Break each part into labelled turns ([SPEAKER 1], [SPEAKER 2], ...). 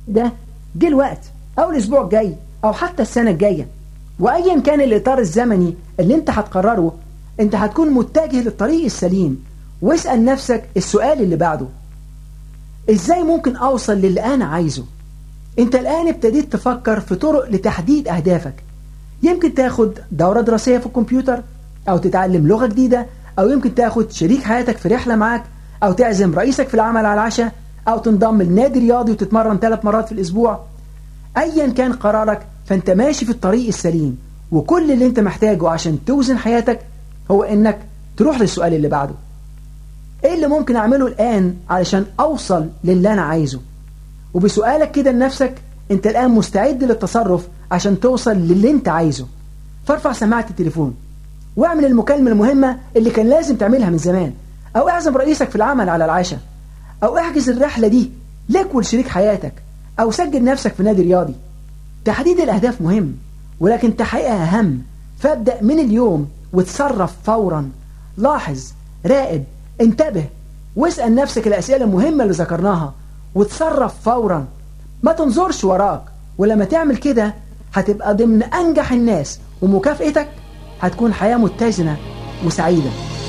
[SPEAKER 1] ده جه الوقت أو الأسبوع الجاي أو حتى السنة الجاية وأيا كان الإطار الزمني اللي أنت هتقرره أنت هتكون متجه للطريق السليم واسأل نفسك السؤال اللي بعده إزاي ممكن أوصل للي أنا عايزه أنت الآن ابتديت تفكر في طرق لتحديد أهدافك يمكن تاخد دورة دراسية في الكمبيوتر أو تتعلم لغة جديدة أو يمكن تاخد شريك حياتك في رحلة معاك أو تعزم رئيسك في العمل على العشاء أو تنضم لنادي رياضي وتتمرن ثلاث مرات في الأسبوع أيا كان قرارك فأنت ماشي في الطريق السليم وكل اللي أنت محتاجه عشان توزن حياتك هو إنك تروح للسؤال اللي بعده إيه اللي ممكن أعمله الآن علشان أوصل للي أنا عايزه وبسؤالك كده لنفسك أنت الآن مستعد للتصرف عشان توصل للي أنت عايزه فارفع سماعة التليفون واعمل المكالمة المهمة اللي كان لازم تعملها من زمان أو اعزم رئيسك في العمل على العشاء أو احجز الرحلة دي لك ولشريك حياتك أو سجل نفسك في نادي رياضي تحديد الأهداف مهم ولكن تحقيقها أهم فابدأ من اليوم وتصرف فورا لاحظ راقب انتبه واسأل نفسك الأسئلة المهمة اللي ذكرناها وتصرف فورا ما تنظرش وراك ولما تعمل كده هتبقى ضمن أنجح الناس ومكافئتك هتكون حياة متزنة وسعيدة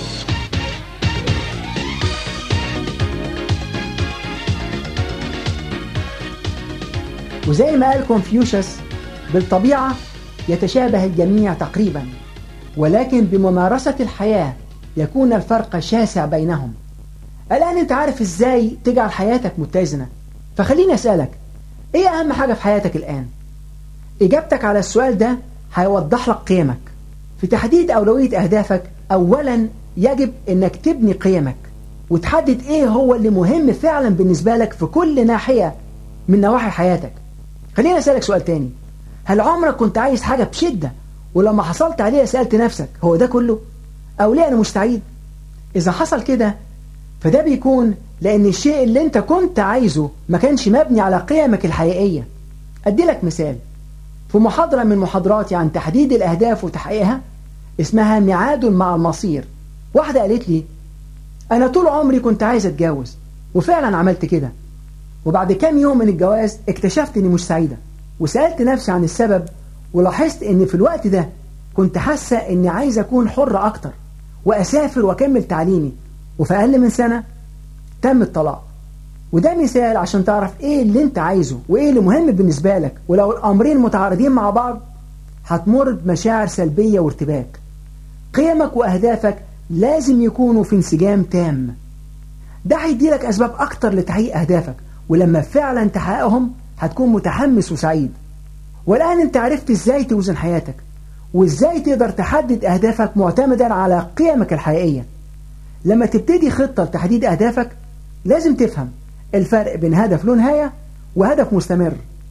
[SPEAKER 1] وزي ما قال كونفيوشس بالطبيعة يتشابه الجميع تقريبا ولكن بممارسة الحياة يكون الفرق شاسع بينهم الآن أنت عارف إزاي تجعل حياتك متزنة فخليني أسألك إيه أهم حاجة في حياتك الآن؟ إجابتك على السؤال ده هيوضح لك قيمك في تحديد أولوية أهدافك أولا يجب أنك تبني قيمك وتحدد إيه هو اللي مهم فعلا بالنسبة لك في كل ناحية من نواحي حياتك خليني أسألك سؤال تاني هل عمرك كنت عايز حاجة بشدة ولما حصلت عليها سألت نفسك هو ده كله أو ليه أنا مستعيد إذا حصل كده فده بيكون لأن الشيء اللي أنت كنت عايزه ما كانش مبني على قيمك الحقيقية أدي لك مثال في محاضرة من محاضراتي عن تحديد الأهداف وتحقيقها اسمها ميعاد مع المصير واحدة قالت لي أنا طول عمري كنت عايز أتجوز وفعلا عملت كده وبعد كام يوم من الجواز اكتشفت إني مش سعيدة وسألت نفسي عن السبب ولاحظت إن في الوقت ده كنت حاسة إني عايز أكون حرة أكتر وأسافر وأكمل تعليمي وفي أقل من سنة تم الطلاق وده مثال عشان تعرف إيه اللي أنت عايزه وإيه اللي مهم بالنسبة لك ولو الأمرين متعارضين مع بعض هتمر بمشاعر سلبية وارتباك قيمك وأهدافك لازم يكونوا في انسجام تام ده هيديلك أسباب أكتر لتحقيق أهدافك ولما فعلا تحققهم هتكون متحمس وسعيد والآن أنت عرفت إزاي توزن حياتك وإزاي تقدر تحدد أهدافك معتمدا على قيمك الحقيقية لما تبتدي خطة لتحديد أهدافك لازم تفهم الفرق بين هدف له نهاية وهدف مستمر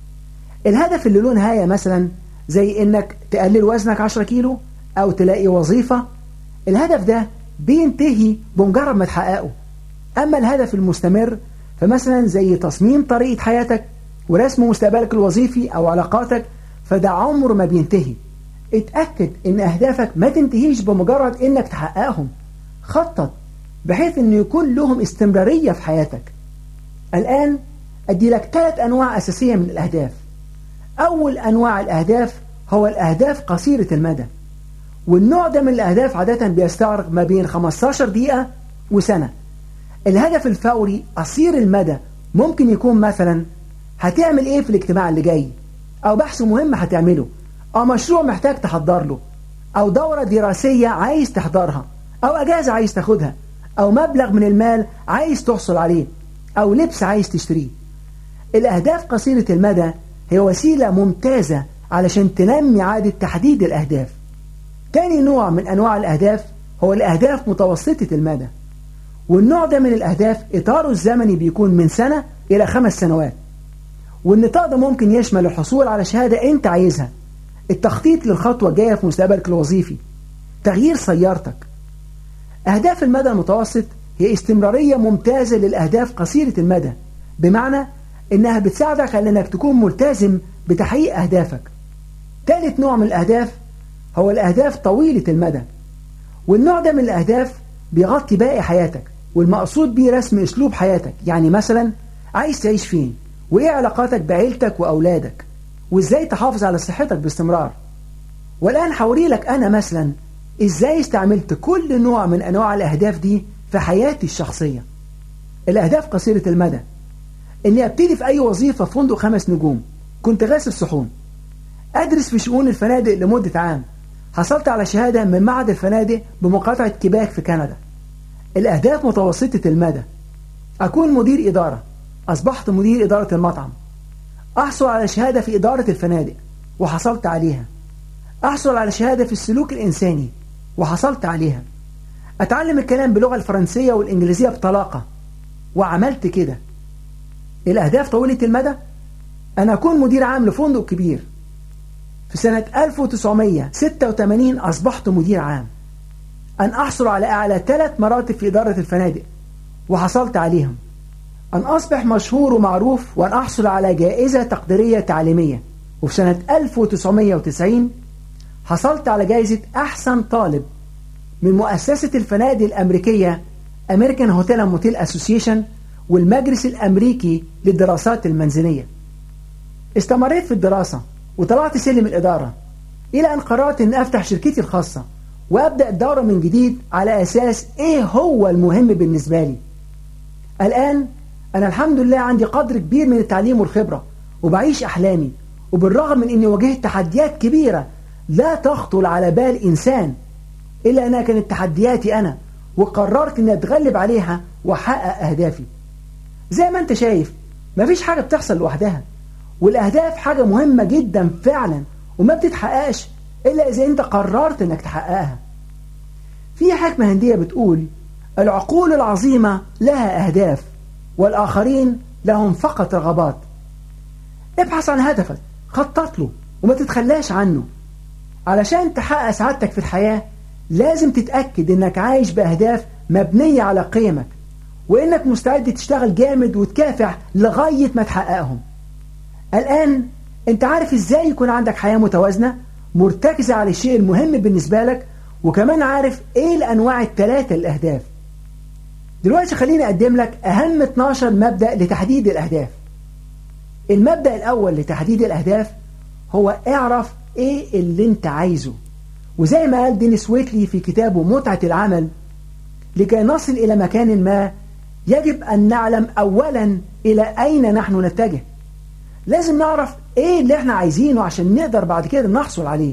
[SPEAKER 1] الهدف اللي له نهاية مثلا زي إنك تقلل وزنك 10 كيلو أو تلاقي وظيفة الهدف ده بينتهي بمجرد ما تحققه أما الهدف المستمر فمثلا زي تصميم طريقة حياتك ورسم مستقبلك الوظيفي أو علاقاتك فده عمر ما بينتهي اتأكد ان أهدافك ما تنتهيش بمجرد انك تحققهم خطط بحيث ان يكون لهم استمرارية في حياتك الآن أدي لك ثلاث أنواع أساسية من الأهداف أول أنواع الأهداف هو الأهداف قصيرة المدى والنوع ده من الأهداف عادة بيستغرق ما بين 15 دقيقة وسنة الهدف الفوري قصير المدى ممكن يكون مثلا هتعمل ايه في الاجتماع اللي جاي او بحث مهم هتعمله او مشروع محتاج تحضر له او دورة دراسية عايز تحضرها او اجازة عايز تاخدها او مبلغ من المال عايز تحصل عليه او لبس عايز تشتريه الاهداف قصيرة المدى هي وسيلة ممتازة علشان تنمي عادة تحديد الاهداف تاني نوع من انواع الاهداف هو الاهداف متوسطة المدى والنوع ده من الاهداف اطاره الزمني بيكون من سنة الى خمس سنوات والنطاق ده ممكن يشمل الحصول على شهادة انت عايزها التخطيط للخطوة الجاية في مستقبلك الوظيفي تغيير سيارتك أهداف المدى المتوسط هي استمرارية ممتازة للأهداف قصيرة المدى بمعنى إنها بتساعدك على إنك تكون ملتزم بتحقيق أهدافك ثالث نوع من الأهداف هو الأهداف طويلة المدى والنوع ده من الأهداف بيغطي باقي حياتك والمقصود بيه رسم أسلوب حياتك يعني مثلا عايز تعيش فين وإيه علاقاتك بعيلتك وأولادك وإزاي تحافظ على صحتك باستمرار والآن حوري لك أنا مثلا إزاي استعملت كل نوع من أنواع الأهداف دي في حياتي الشخصية الأهداف قصيرة المدى إني أبتدي في أي وظيفة في فندق خمس نجوم كنت غاسل صحون أدرس في شؤون الفنادق لمدة عام حصلت على شهادة من معهد الفنادق بمقاطعة كيباك في كندا الأهداف متوسطة المدى أكون مدير إدارة أصبحت مدير إدارة المطعم أحصل على شهادة في إدارة الفنادق وحصلت عليها أحصل على شهادة في السلوك الإنساني وحصلت عليها أتعلم الكلام باللغة الفرنسية والإنجليزية بطلاقة وعملت كده الأهداف طويلة المدى أن أكون مدير عام لفندق كبير في سنة 1986 أصبحت مدير عام أن أحصل على أعلى ثلاث مراتب في إدارة الفنادق وحصلت عليهم أن أصبح مشهور ومعروف وأن أحصل على جائزة تقديرية تعليمية وفي سنة 1990 حصلت على جائزة أحسن طالب من مؤسسة الفنادق الأمريكية American Hotel and Motel Association والمجلس الأمريكي للدراسات المنزلية استمريت في الدراسة وطلعت سلم الإدارة إلى أن قررت أن أفتح شركتي الخاصة وأبدأ الدورة من جديد على أساس إيه هو المهم بالنسبة لي الآن أنا الحمد لله عندي قدر كبير من التعليم والخبرة وبعيش أحلامي وبالرغم من أني واجهت تحديات كبيرة لا تخطر على بال إنسان إلا أنها كانت تحدياتي أنا وقررت أني أتغلب عليها وأحقق أهدافي زي ما أنت شايف مفيش حاجة بتحصل لوحدها والأهداف حاجة مهمة جدا فعلا وما بتتحققش إلا إذا أنت قررت أنك تحققها في حكمة هندية بتقول العقول العظيمة لها أهداف والآخرين لهم فقط رغبات ابحث عن هدفك خطط له وما تتخلاش عنه علشان تحقق سعادتك في الحياة لازم تتأكد انك عايش بأهداف مبنية على قيمك وانك مستعد تشتغل جامد وتكافح لغاية ما تحققهم الآن انت عارف ازاي يكون عندك حياة متوازنة مرتكزة على الشيء المهم بالنسبة لك وكمان عارف ايه الانواع الثلاثة للاهداف دلوقتي خليني اقدم لك اهم 12 مبدأ لتحديد الاهداف المبدأ الاول لتحديد الاهداف هو اعرف ايه اللي انت عايزه وزي ما قال دينيس ويتلي في كتابه متعة العمل لكي نصل الى مكان ما يجب ان نعلم اولا الى اين نحن نتجه لازم نعرف ايه اللي احنا عايزينه عشان نقدر بعد كده نحصل عليه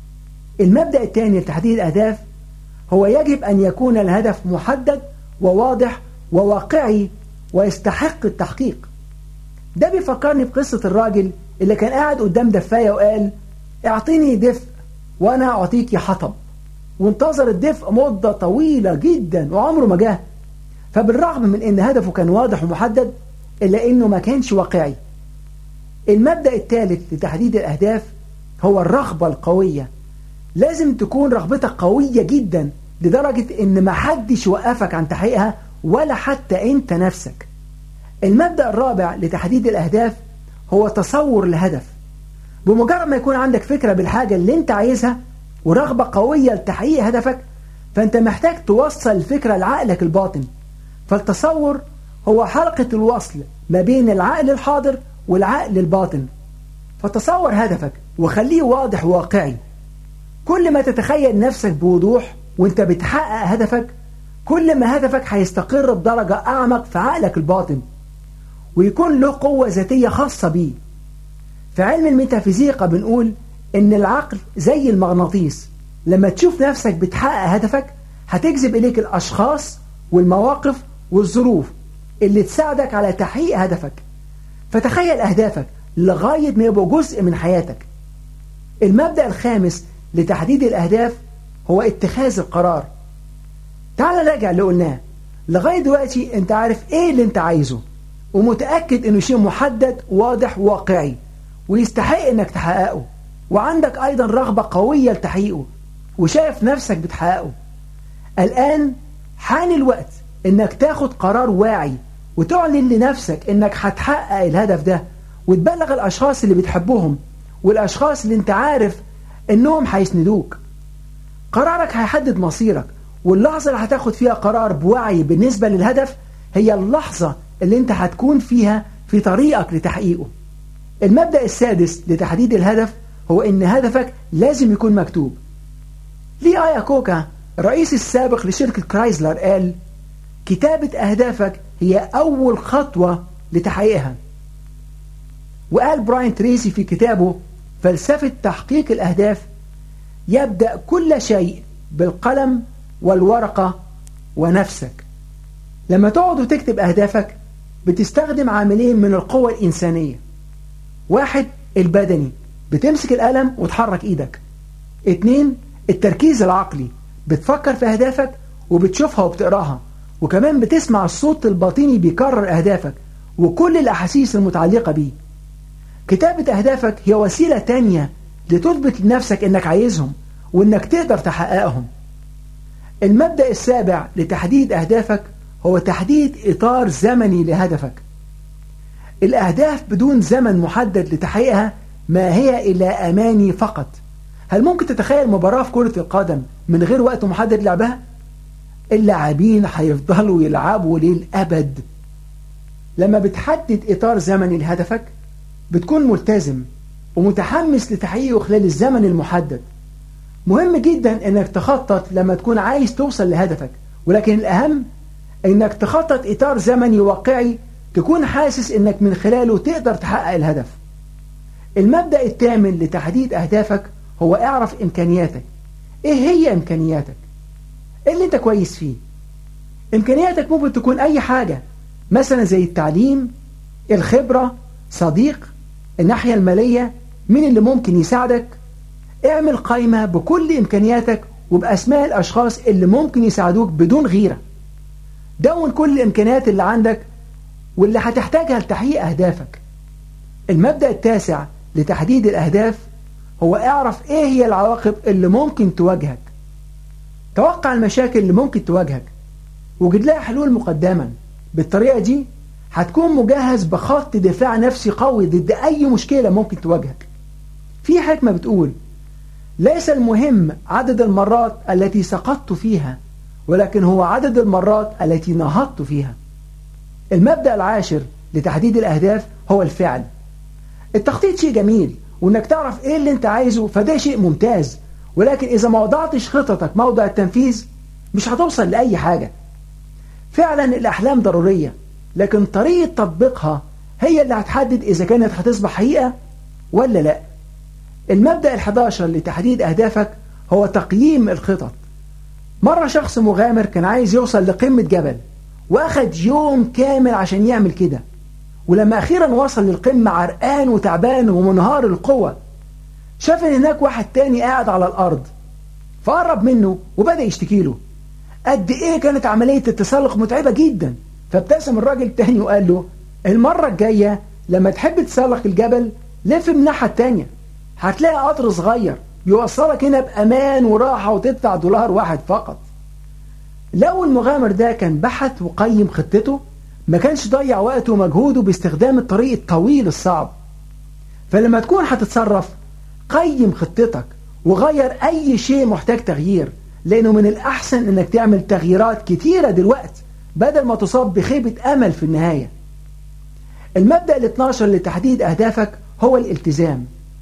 [SPEAKER 1] المبدأ الثاني لتحديد الأهداف هو يجب أن يكون الهدف محدد وواضح وواقعي ويستحق التحقيق ده بيفكرني بقصة الراجل اللي كان قاعد قدام دفاية وقال اعطيني دفء وانا اعطيك حطب وانتظر الدفء مدة طويلة جدا وعمره ما جه فبالرغم من ان هدفه كان واضح ومحدد الا انه ما كانش واقعي المبدأ الثالث لتحديد الاهداف هو الرغبة القوية لازم تكون رغبتك قوية جدا لدرجة ان ما حدش يوقفك عن تحقيقها ولا حتى انت نفسك المبدأ الرابع لتحديد الاهداف هو تصور الهدف بمجرد ما يكون عندك فكرة بالحاجة اللي انت عايزها ورغبة قوية لتحقيق هدفك فانت محتاج توصل الفكرة لعقلك الباطن فالتصور هو حلقة الوصل ما بين العقل الحاضر والعقل الباطن فتصور هدفك وخليه واضح وواقعي كل ما تتخيل نفسك بوضوح وانت بتحقق هدفك كل ما هدفك هيستقر بدرجة أعمق في عقلك الباطن ويكون له قوة ذاتية خاصة بيه في علم الميتافيزيقا بنقول إن العقل زي المغناطيس لما تشوف نفسك بتحقق هدفك هتجذب إليك الأشخاص والمواقف والظروف اللي تساعدك على تحقيق هدفك فتخيل أهدافك لغاية ما يبقوا جزء من حياتك المبدأ الخامس لتحديد الأهداف هو اتخاذ القرار تعال نرجع اللي قلناه لغاية دلوقتي انت عارف ايه اللي انت عايزه ومتأكد انه شيء محدد واضح واقعي ويستحق انك تحققه وعندك ايضا رغبة قوية لتحقيقه وشايف نفسك بتحققه الآن حان الوقت انك تاخد قرار واعي وتعلن لنفسك انك هتحقق الهدف ده وتبلغ الاشخاص اللي بتحبهم والاشخاص اللي انت عارف انهم هيسندوك قرارك هيحدد مصيرك واللحظة اللي هتاخد فيها قرار بوعي بالنسبة للهدف هي اللحظة اللي انت هتكون فيها في طريقك لتحقيقه المبدأ السادس لتحديد الهدف هو إن هدفك لازم يكون مكتوب لي آيا كوكا رئيس السابق لشركة كرايزلر قال كتابة أهدافك هي أول خطوة لتحقيقها وقال براين تريسي في كتابه فلسفة تحقيق الأهداف يبدأ كل شيء بالقلم والورقة ونفسك لما تقعد وتكتب أهدافك بتستخدم عاملين من القوة الإنسانية واحد البدني بتمسك القلم وتحرك إيدك اتنين التركيز العقلي بتفكر في أهدافك وبتشوفها وبتقراها وكمان بتسمع الصوت الباطني بيكرر أهدافك وكل الأحاسيس المتعلقة بيه كتابة أهدافك هي وسيلة تانية لتثبت لنفسك إنك عايزهم وإنك تقدر تحققهم المبدأ السابع لتحديد أهدافك هو تحديد إطار زمني لهدفك الأهداف بدون زمن محدد لتحقيقها ما هي إلا أماني فقط هل ممكن تتخيل مباراة في كرة القدم من غير وقت محدد لعبها؟ اللاعبين هيفضلوا يلعبوا للأبد لما بتحدد إطار زمني لهدفك بتكون ملتزم ومتحمس لتحقيقه خلال الزمن المحدد مهم جدا انك تخطط لما تكون عايز توصل لهدفك ولكن الأهم انك تخطط إطار زمني واقعي تكون حاسس انك من خلاله تقدر تحقق الهدف المبدأ الثامن لتحديد أهدافك هو اعرف إمكانياتك إيه هي إمكانياتك إيه اللي أنت كويس فيه إمكانياتك ممكن تكون أي حاجة مثلا زي التعليم الخبرة صديق الناحية المالية مين اللي ممكن يساعدك اعمل قائمة بكل إمكانياتك وبأسماء الأشخاص اللي ممكن يساعدوك بدون غيرة دون كل الإمكانيات اللي عندك واللي هتحتاجها لتحقيق أهدافك المبدأ التاسع لتحديد الأهداف هو اعرف ايه هي العواقب اللي ممكن تواجهك توقع المشاكل اللي ممكن تواجهك وجد لها حلول مقدما بالطريقة دي هتكون مجهز بخط دفاع نفسي قوي ضد أي مشكلة ممكن تواجهك في حكمة بتقول ليس المهم عدد المرات التي سقطت فيها ولكن هو عدد المرات التي نهضت فيها المبدأ العاشر لتحديد الأهداف هو الفعل التخطيط شيء جميل وانك تعرف ايه اللي انت عايزه فده شيء ممتاز ولكن اذا ما وضعتش خططك موضع التنفيذ مش هتوصل لأي حاجة فعلا الأحلام ضرورية لكن طريقة تطبيقها هي اللي هتحدد إذا كانت هتصبح حقيقة ولا لا المبدأ ال11 لتحديد أهدافك هو تقييم الخطط مرة شخص مغامر كان عايز يوصل لقمة جبل وأخد يوم كامل عشان يعمل كده ولما أخيرا وصل للقمة عرقان وتعبان ومنهار القوة شاف ان هناك واحد تاني قاعد على الأرض فقرب منه وبدأ يشتكي له قد إيه كانت عملية التسلق متعبة جدا فابتسم الراجل التاني وقال له المرة الجاية لما تحب تسلق الجبل لف من الناحية التانية هتلاقي قطر صغير يوصلك هنا بأمان وراحة وتدفع دولار واحد فقط لو المغامر ده كان بحث وقيم خطته ما كانش ضيع وقته ومجهوده باستخدام الطريق الطويل الصعب فلما تكون هتتصرف قيم خطتك وغير أي شيء محتاج تغيير لأنه من الأحسن أنك تعمل تغييرات كتيرة دلوقتي بدل ما تصاب بخيبة أمل في النهاية المبدأ ال 12 لتحديد أهدافك هو الالتزام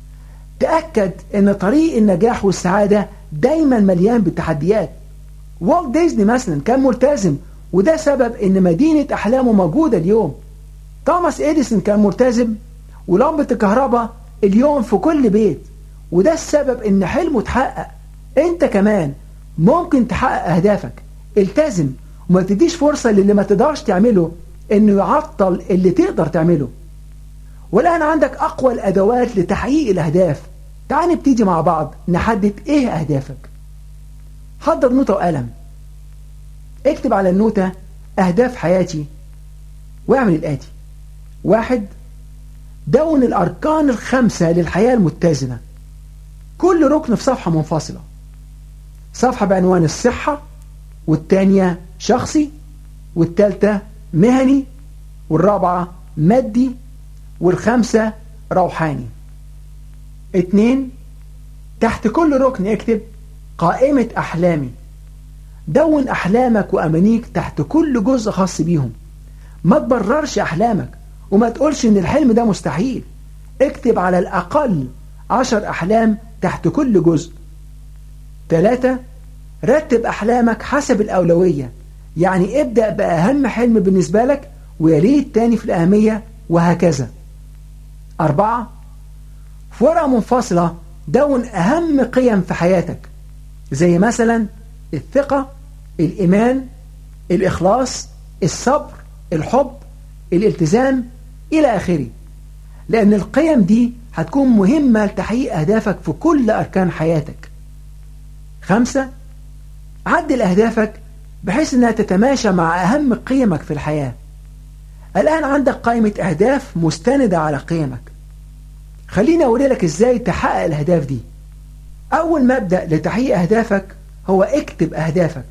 [SPEAKER 1] تأكد أن طريق النجاح والسعادة دايما مليان بالتحديات والت ديزني مثلا كان ملتزم وده سبب ان مدينة احلامه موجودة اليوم توماس اديسون كان ملتزم ولمبة الكهرباء اليوم في كل بيت وده السبب ان حلمه اتحقق انت كمان ممكن تحقق اهدافك التزم وما تديش فرصة للي ما تقدرش تعمله انه يعطل اللي تقدر تعمله والآن عندك أقوى الأدوات لتحقيق الأهداف تعال نبتدي مع بعض نحدد إيه أهدافك حضر نوتة وقلم اكتب على النوتة أهداف حياتي واعمل الآتي واحد دون الأركان الخمسة للحياة المتزنة كل ركن في صفحة منفصلة صفحة بعنوان الصحة والتانية شخصي والتالتة مهني والرابعة مادي والخمسة روحاني اتنين تحت كل ركن اكتب قائمة أحلامي دون أحلامك وأمانيك تحت كل جزء خاص بيهم ما تبررش أحلامك وما تقولش ان الحلم ده مستحيل اكتب على الأقل عشر أحلام تحت كل جزء ثلاثة رتب أحلامك حسب الأولوية يعني ابدأ بأهم حلم بالنسبة لك ويليه التاني في الأهمية وهكذا أربعة في ورقة منفصلة دون أهم قيم في حياتك زي مثلا الثقة الإيمان الإخلاص الصبر الحب الالتزام إلى آخره لأن القيم دي هتكون مهمة لتحقيق أهدافك في كل أركان حياتك خمسة عدل أهدافك بحيث أنها تتماشى مع أهم قيمك في الحياة الآن عندك قائمة أهداف مستندة على قيمك خليني أقول لك إزاي تحقق الأهداف دي أول مبدأ لتحقيق أهدافك هو اكتب أهدافك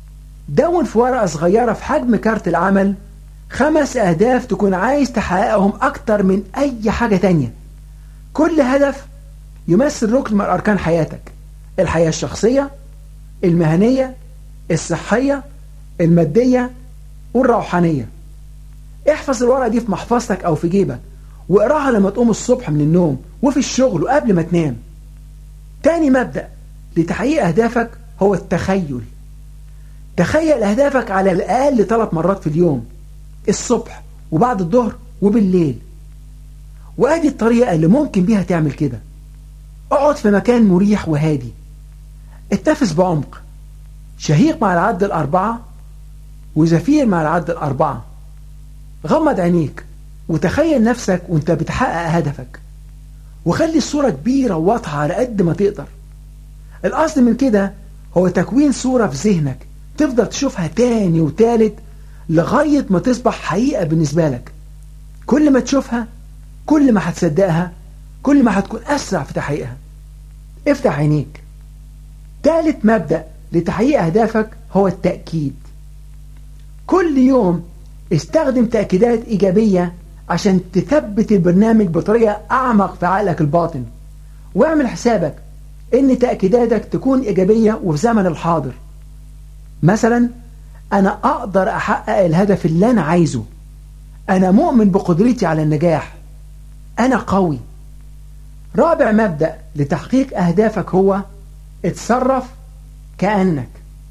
[SPEAKER 1] دون في ورقة صغيرة في حجم كارت العمل خمس أهداف تكون عايز تحققهم أكتر من أي حاجة تانية كل هدف يمثل ركن من أركان حياتك الحياة الشخصية المهنية الصحية المادية والروحانية احفظ الورقة دي في محفظتك أو في جيبك واقراها لما تقوم الصبح من النوم وفي الشغل وقبل ما تنام تاني مبدأ لتحقيق أهدافك هو التخيل تخيل أهدافك على الأقل ثلاث مرات في اليوم الصبح وبعد الظهر وبالليل وادي الطريقة اللي ممكن بيها تعمل كده اقعد في مكان مريح وهادي اتنفس بعمق شهيق مع العد الأربعة وزفير مع العد الأربعة غمض عينيك وتخيل نفسك وانت بتحقق هدفك وخلي الصورة كبيرة وواضحة على قد ما تقدر القصد من كده هو تكوين صورة في ذهنك تفضل تشوفها تاني وتالت لغاية ما تصبح حقيقة بالنسبة لك كل ما تشوفها كل ما هتصدقها كل ما هتكون أسرع في تحقيقها افتح عينيك ثالث مبدأ لتحقيق أهدافك هو التأكيد كل يوم استخدم تأكيدات إيجابية عشان تثبت البرنامج بطريقة أعمق في عقلك الباطن واعمل حسابك إن تأكيداتك تكون إيجابية وفي زمن الحاضر مثلا أنا أقدر أحقق الهدف اللي أنا عايزه أنا مؤمن بقدرتي على النجاح أنا قوي رابع مبدأ لتحقيق أهدافك هو اتصرف كأنك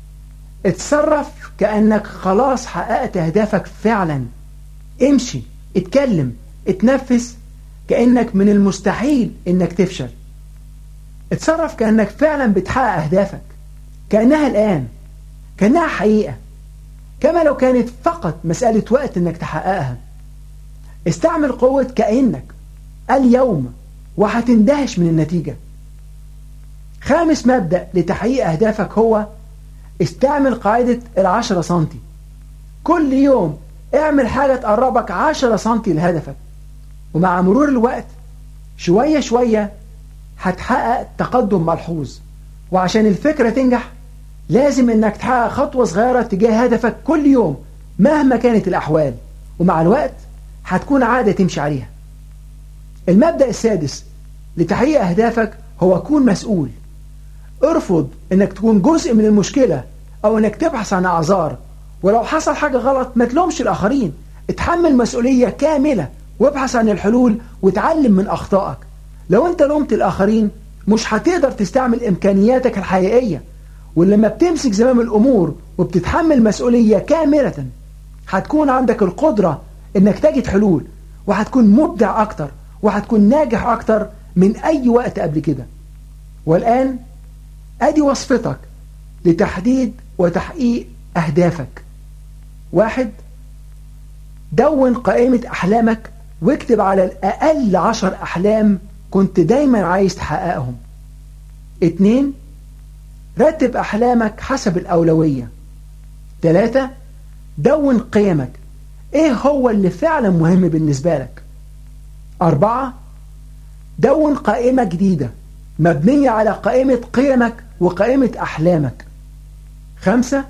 [SPEAKER 1] اتصرف كأنك خلاص حققت أهدافك فعلا امشي اتكلم اتنفس كأنك من المستحيل انك تفشل اتصرف كأنك فعلا بتحقق أهدافك كأنها الآن كأنها حقيقة كما لو كانت فقط مسألة وقت انك تحققها استعمل قوة كأنك اليوم وهتندهش من النتيجة خامس مبدأ لتحقيق أهدافك هو استعمل قاعدة العشرة سنتي كل يوم اعمل حاجة تقربك عشرة سنتي لهدفك ومع مرور الوقت شوية شوية هتحقق تقدم ملحوظ وعشان الفكرة تنجح لازم انك تحقق خطوة صغيرة تجاه هدفك كل يوم مهما كانت الأحوال ومع الوقت هتكون عادة تمشي عليها المبدأ السادس لتحقيق أهدافك هو كون مسؤول ارفض انك تكون جزء من المشكلة او انك تبحث عن اعذار ولو حصل حاجة غلط ما تلومش الاخرين اتحمل مسؤولية كاملة وابحث عن الحلول وتعلم من اخطائك لو انت لومت الاخرين مش هتقدر تستعمل امكانياتك الحقيقية ولما بتمسك زمام الامور وبتتحمل مسؤولية كاملة هتكون عندك القدرة انك تجد حلول وهتكون مبدع اكتر وهتكون ناجح اكتر من اي وقت قبل كده والان ادي وصفتك لتحديد وتحقيق اهدافك واحد دون قائمة احلامك واكتب على الاقل عشر احلام كنت دايما عايز تحققهم اتنين رتب احلامك حسب الاولوية تلاتة دون قيمك ايه هو اللي فعلا مهم بالنسبة لك اربعة دون قائمة جديدة مبنية على قائمة قيمك وقائمة أحلامك خمسة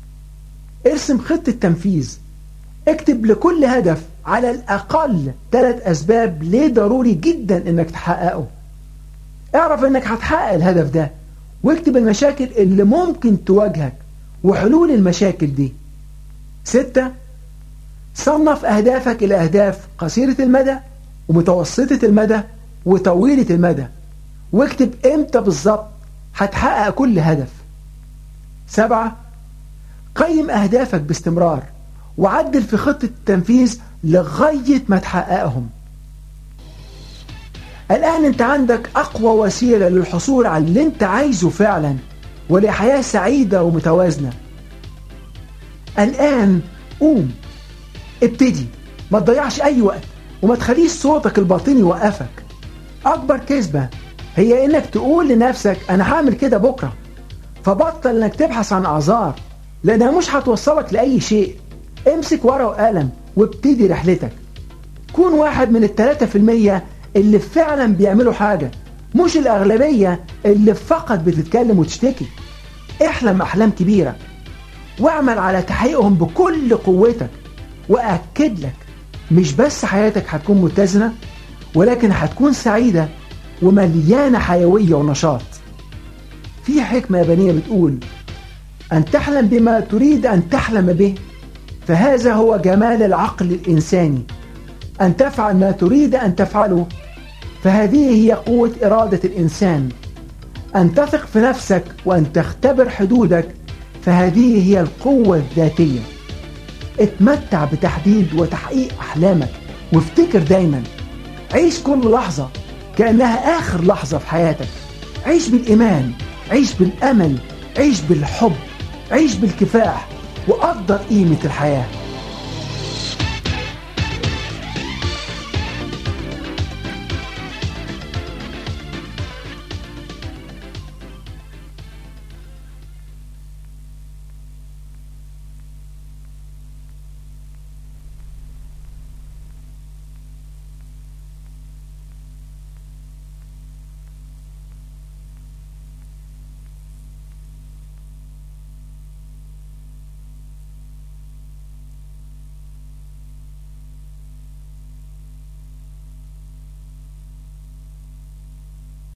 [SPEAKER 1] ارسم خطة تنفيذ اكتب لكل هدف على الأقل ثلاث أسباب ليه ضروري جدا انك تحققه اعرف انك هتحقق الهدف ده واكتب المشاكل اللي ممكن تواجهك وحلول المشاكل دي ستة صنف أهدافك إلى أهداف قصيرة المدى ومتوسطة المدى وطويلة المدى واكتب إمتى بالظبط هتحقق كل هدف سبعة قيم أهدافك باستمرار وعدل في خطة التنفيذ لغاية ما تحققهم الآن أنت عندك أقوى وسيلة للحصول على اللي أنت عايزه فعلا ولحياة سعيدة ومتوازنة الآن قوم ابتدي ما تضيعش أي وقت وما تخليش صوتك الباطني يوقفك أكبر كذبة هي إنك تقول لنفسك أنا هعمل كده بكرة فبطل إنك تبحث عن أعذار لأنها مش هتوصلك لأي شيء امسك ورقة وقلم وابتدي رحلتك كون واحد من التلاتة في المية اللي فعلا بيعملوا حاجة مش الأغلبية اللي فقط بتتكلم وتشتكي احلم أحلام كبيرة واعمل على تحقيقهم بكل قوتك وأكد لك مش بس حياتك هتكون متزنة ولكن هتكون سعيدة ومليانة حيوية ونشاط في حكمة يابانية بتقول أن تحلم بما تريد أن تحلم به فهذا هو جمال العقل الإنساني أن تفعل ما تريد أن تفعله فهذه هي قوة إرادة الإنسان أن تثق في نفسك وأن تختبر حدودك فهذه هي القوة الذاتية اتمتع بتحديد وتحقيق أحلامك وافتكر دايما عيش كل لحظة كأنها آخر لحظة في حياتك عيش بالإيمان عيش بالأمل عيش بالحب عيش بالكفاح وقدر قيمة الحياة